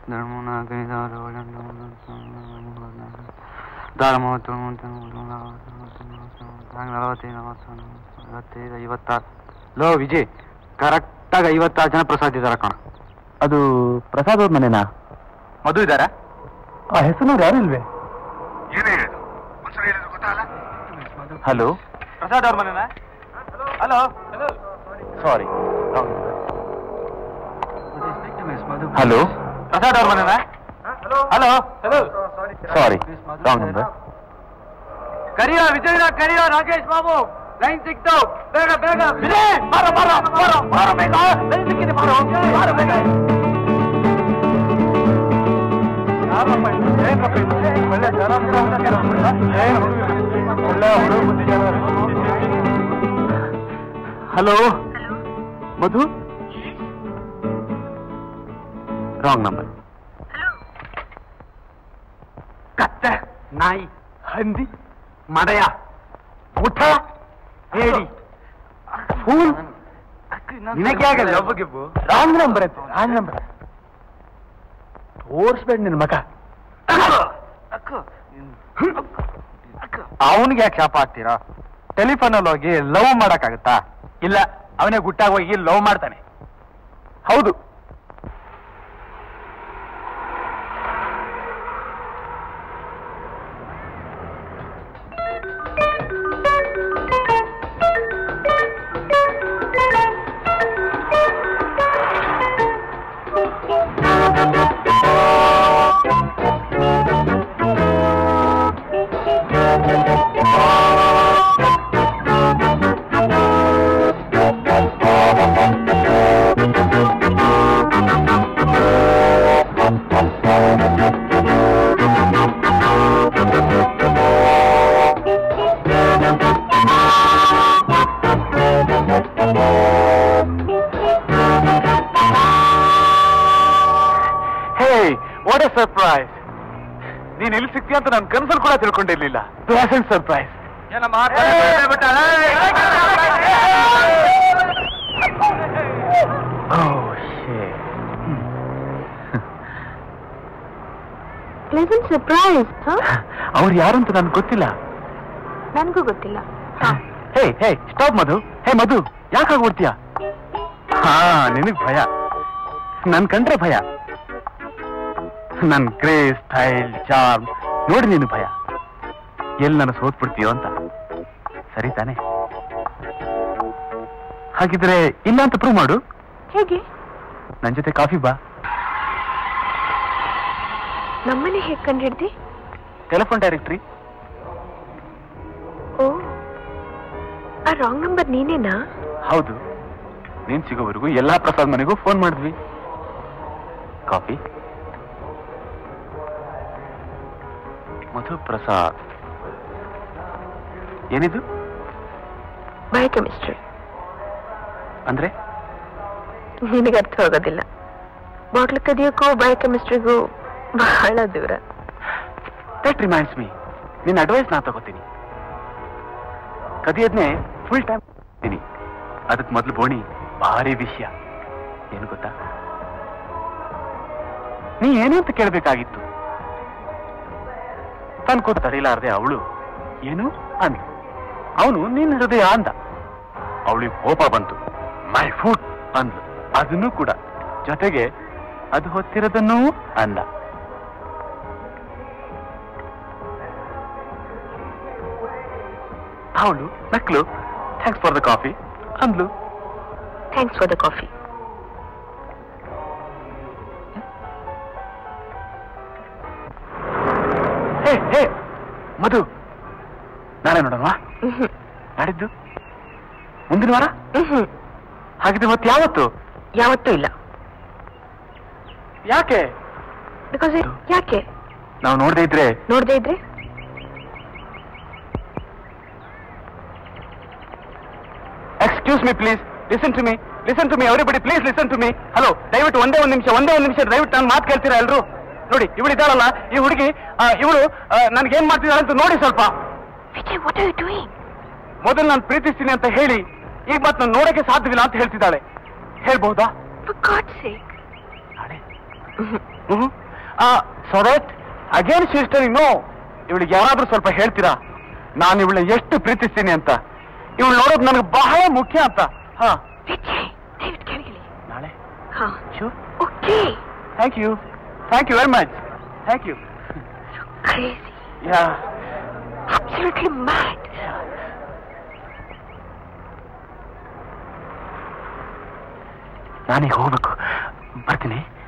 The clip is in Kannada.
ಧರ್ಮ ನಾಲ್ಕೈದು ಆರು ಏಳು ಎಂಟು ಒಂಬತ್ತು ಹತ್ತು ಮೂವತ್ತು ಮೂವತ್ತು ನಲವತ್ತೈದು ನಲವತ್ತು ಐವತ್ತೈದು ಐವತ್ತಾರು ಲೋ ವಿಜಯ್ ಕರೆಕ್ಟಾಗಿ ಐವತ್ತಾರು ಜನ ಪ್ರಸಾದ್ ಇದ್ದಾರೆ ಕಣ ಅದು ಪ್ರಸಾದ್ ಅವ್ರ ಮನೆನಾ ಮಧು ಇದ್ದಾರಾ ಆ ಹೆಸರಿನವ್ರು ಯಾರು ಇಲ್ವೇ ಹಲೋ ಪ್ರಸಾದ್ ಅವ್ರ ಮನೆನಾ ಹಲೋ ಸಾರಿ ಹಲೋ ಪ್ರಸಾದ್ ಅವ್ರ ಮನೆನಾ hello hello sorry wrong number ಕರಿಯೋ ವಿಜಯನ ಕರಿಯೋ ರಾಜೇಶ್ ಬಾಬು ಲೈನ್ ಸಿಕ್ತು ಬೇಗ ಬೇಗ ವಿಜಯ್ ಬಾರೋ ಬಾರೋ ಬಾರೋ ಬಾರೋ ಬೇಗ ಲೈನ್ ಸಿಕ್ಕಿದೆ ಬಾರೋ ಬಾರೋ ಬೇಗ ಹಲೋ ಮಧು ರಾಂಗ್ ನಂಬರ್ ಕತ್ತೆ ನಾಯಿ ಹಂದಿ ಮದಯ ಊಟ ಹೇಳಿ ಫೂಲ್ ನಿನಗೆ ಆಗಲ್ಲ ಲವ್ ಗಿಬ್ಬು ರಾಂಗ್ ನಂಬರ್ ಅಂತ ರಾಂಗ್ ನಂಬರ್ ತೋರ್ಸ್ಬೇಡ ನಿನ್ ಮಗ ಅವನಿಗೆ ಯಾಕೆ ಶಾಪ ಆಗ್ತೀರಾ ಟೆಲಿಫೋನ್ ಅಲ್ಲಿ ಹೋಗಿ ಲವ್ ಮಾಡಕ್ಕಾಗತ್ತಾ ಇಲ್ಲ ಅವನೇ ಗುಟ್ಟಾಗಿ ಹೋಗಿ ಲವ್ ಮಾಡ್ತಾನೆ ಹೌದು ಹೇ ವಾಟ್ ಎ ಸರ್ಪ್ರೈಸ್ ನೀನ್ ಎಲ್ಲಿ ಸಿಗ್ತೀಯ ಅಂತ ನಾನು ಕನ್ಸಲ್ ಕೂಡ ತಿಳ್ಕೊಂಡಿರ್ಲಿಲ್ಲ ಪ್ಲೆಸೆಂಟ್ ಸರ್ಪ್ರೈಸ್ ಪ್ಲೆಸೆಂಟ್ ಸರ್ಪ್ರೈಸ್ ಅವ್ರು ಯಾರು ಅಂತ ನನ್ಗೆ ಗೊತ್ತಿಲ್ಲ ನನಗೂ ಗೊತ್ತಿಲ್ಲ ಹೇ ಹೇ ಸ್ಟಾಪ್ ಮಧು ಹೇ ಮಧು ಯಾಕೆ ಓಡ್ತೀಯ ಹಾ ನಿನಗ್ ಭಯ ನನ್ ಕಂಡ್ರೆ ಭಯ ನನ್ ಗ್ರೇ ಸ್ಟೈಲ್ ಚಾರ್ಮ್ ನೋಡಿ ನೀನು ಭಯ ಎಲ್ಲಿ ನಾನು ಸೋತ್ಬಿಡ್ತೀಯೋ ಅಂತ ಸರಿ ತಾನೆ ಹಾಗಿದ್ರೆ ಇಲ್ಲ ಅಂತ ಪ್ರೂವ್ ಮಾಡು ಹೇಗೆ ನನ್ ಜೊತೆ ಕಾಫಿ ಬಾ ನಮ್ಮನೆ ಹೇಗೆ ಕಂಡು ಹಿಡ್ದಿ ಟೆಲಿಫೋನ್ ಡೈರೆಕ್ಟ್ರಿ ಓ ಆ ರಾಂಗ್ ನಂಬರ್ ನೀನೇನಾ ಹೌದು ನೀನ್ ಸಿಗೋವರೆಗೂ ಎಲ್ಲಾ ಪ್ರಸಾದ್ ಮನೆಗೂ ಫೋನ್ ಮಾಡಿದ್ವಿ ಕಾಫಿ ಮಧು ಪ್ರಸಾದ್ ಏನಿದು ಬಯೋಕೆಮಿಸ್ಟ್ರಿ ಅಂದ್ರೆ ನಿನಗೆ ಅರ್ಥ ಆಗೋದಿಲ್ಲ ಬಾಟ್ಲು ಕದಿಯೋಕ್ಕೂ ಬಯೋಕೆಮಿಸ್ಟ್ರಿಗೂ ಬಹಳ ದೂರ ದಟ್ ರಿಮೈಂಡ್ಸ್ ಮೀ ನಿನ್ನ ಅಡ್ವೈಸ್ ನಾ ತಗೋತೀನಿ ಕದಿಯದ್ನೇ ಫುಲ್ ಟೈಮ್ತೀನಿ ಅದಕ್ ಮೊದಲು ಬೋಣಿ ಭಾರಿ ವಿಷಯ ಏನು ಗೊತ್ತಾ ನೀ ಏನು ಅಂತ ಕೇಳಬೇಕಾಗಿತ್ತು ತನ್ ಕೂತ್ ತಡಿಲಾರ್ದೆ ಅವಳು ಏನು ಅಂದ ಅವನು ನಿನ್ನ ಹೃದಯ ಅಂದ ಅವಳಿಗೆ ಕೋಪ ಬಂತು ಮೈ ಫುಡ್ ಅಂದ್ಲು ಅದನ್ನು ಕೂಡ ಜೊತೆಗೆ ಅದು ಹೊತ್ತಿರೋದನ್ನೂ ಅಂದ ಅವಳು ನಕ್ಲು ಥ್ಯಾಂಕ್ಸ್ ಫಾರ್ ದ ಕಾಫಿ ಅಂದ್ಲು thanks for the coffee hey hey Madhu ನಾಳೆ ನೋಡೋಣ ನಾಡಿದ್ದು ಮುಂದಿನ ವಾರ ಹಾಗಿದ್ರೆ ಮತ್ತೆ ಯಾವತ್ತು ಯಾವತ್ತೂ ಇಲ್ಲ ಯಾಕೆ ಬಿಕಾಸ್ ಯಾಕೆ ನಾವು ನೋಡದೇ ಇದ್ರೆ ನೋಡದೇ ಇದ್ರೆ excuse me please listen to me listen to me everybody please listen to me hello ದಯವಿಟ್ಟು ಒಂದೇ ಒಂದು ನಿಮಿಷ ಒಂದೇ ಒಂದು ನಿಮಿಷ ದಯವಿಟ್ಟು ನಾನು ಮಾತು ಕೇಳ್ತೀರಾ ಎಲ್ರು ನೋಡಿ ಇವಳು ಇದ್ದಾಳಲ್ಲ ಈ ಹುಡುಗಿ ಇವಳು ನನ್ಗೆ ಏನ್ ಮಾಡ್ತಿದ್ದಾಳೆ ಅಂತ ನೋಡಿ ಸ್ವಲ್ಪ Vijay what are you doing ಮೊದಲು ನಾನು ಪ್ರೀತಿಸ್ತೀನಿ ಅಂತ ಹೇಳಿ ಈಗ ಮತ್ತೆ ನಾನು ನೋಡಕ್ಕೆ ಸಾಧ್ಯವಿಲ್ಲ ಅಂತ ಹೇಳ್ತಿದ್ದಾಳೆ ಹೇಳ್ಬಹುದಾ ಫಾರ್ ಗಾಡ್ ಸೇಕ್ ನಾಳೆ so that again sister no ಇವಳಿಗೆ ಯಾರಾದ್ರೂ ಸ್ವಲ್ಪ ಹೇಳ್ತೀರಾ ನಾನು ಇವಳನ್ನ ಎಷ್ಟು ಪ್ರೀತಿಸ್ತೀನಿ ಅಂತ ಇವಳು ನೋಡೋದು ನನಗೆ ಬಹಳ ಮುಖ್ಯ ಅಂತ ಹಾ ವಿಜಯ್ ದಯವಿಟ್ಟು ಕೆಳಗಿಳಿ ನಾಳೆ ಹಾ sure okay thank you thank you very much thank you crazy yeah absolutely mad ನಾನೀಗ ಹೋಗ್ಬೇಕು ಬರ್ತೀನಿ